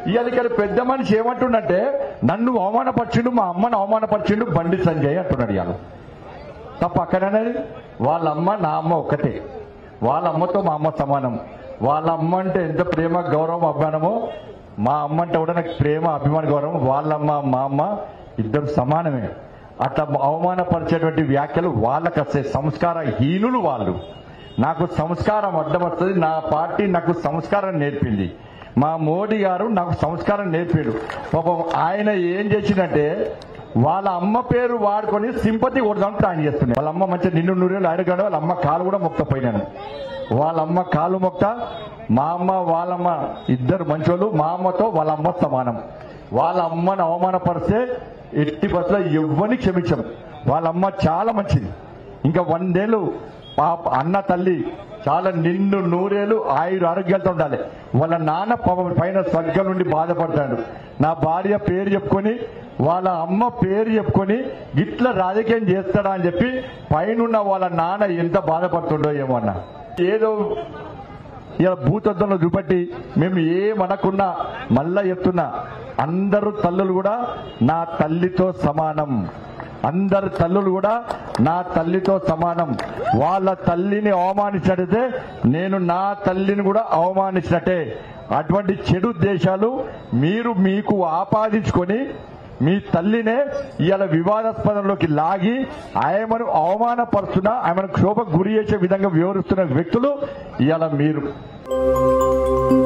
ఇవాళ ఇక్కడ పెద్ద మనిషి ఏమంటుండంటే నన్ను అవమానపరిచిండు మా అమ్మను అవమానపరిచిండు బండి సంజయ్ అంటున్నాడు ఇవాళ తప్ప అక్కడనేది వాళ్ళ అమ్మ నా అమ్మ ఒక్కటే వాళ్ళ అమ్మతో మా అమ్మ సమానం వాళ్ళ అమ్మ అంటే ఎంత ప్రేమ గౌరవం అభిమానమో మా అమ్మ అంటే కూడా నాకు ప్రేమ అభిమాన గౌరవం వాళ్ళమ్మ మా అమ్మ ఇద్దరు సమానమే అట్లా అవమానపరిచేటువంటి వ్యాఖ్యలు వాళ్ళకి వస్తాయి సంస్కార హీనులు వాళ్ళు నాకు సంస్కారం అడ్డం వస్తుంది నా పార్టీ నాకు సంస్కారం నేర్పింది మా మోడీ గారు నాకు సంస్కారం నేర్పాడు పాపం ఆయన ఏం చేసిందంటే వాళ్ళ అమ్మ పేరు వాడుకొని సింపతి కొడదాం ప్లాన్ చేస్తున్నాయి వాళ్ళ అమ్మ మంచిగా నిన్ను నూరేళ్ళు అడగాడు వాళ్ళ అమ్మ కాలు కూడా మొక్కపోయినాను వాళ్ళ అమ్మ కాలు మొక్త మా అమ్మ వాళ్ళమ్మ ఇద్దరు మంచోళ్ళు మా అమ్మతో వాళ్ళ అమ్మ సమానం వాళ్ళ అమ్మను అవమానపరిస్తే ఎట్టి బస్సులో ఎవ్వని క్షమించం వాళ్ళ అమ్మ చాలా మంచిది ఇంకా వందేళ్ళు పాప అన్న తల్లి చాలా నిండు నూరేళ్ళు ఆయుర ఆరోగ్యాలతో ఉండాలి వాళ్ళ నాన్న పాపం పైన స్వర్గం నుండి బాధపడతాడు నా భార్య పేరు చెప్పుకొని వాళ్ళ అమ్మ పేరు చెప్పుకొని ఇట్లా రాజకీయం చేస్తాడా అని చెప్పి పైనున్న వాళ్ళ నాన్న ఎంత బాధపడుతుండో ఏమో అన్న ఏదో ఇలా భూతత్వంలో చూపట్టి మేము ఏమనకున్నా మళ్ళా చెప్తున్నా అందరూ తల్లులు కూడా నా తల్లితో సమానం అందరు తల్లులు కూడా నా తల్లితో సమానం వాళ్ళ తల్లిని అవమానించినట్టయితే నేను నా తల్లిని కూడా అవమానించినట్టే అటువంటి చెడు ఉద్దేశాలు మీరు మీకు ఆపాదించుకొని మీ తల్లినే ఇవాళ వివాదాస్పదంలోకి లాగి ఆయమను అవమానపరుస్తున్న ఆయమను క్షోభకు గురి చేసే విధంగా వివరిస్తున్న వ్యక్తులు ఇవాళ మీరు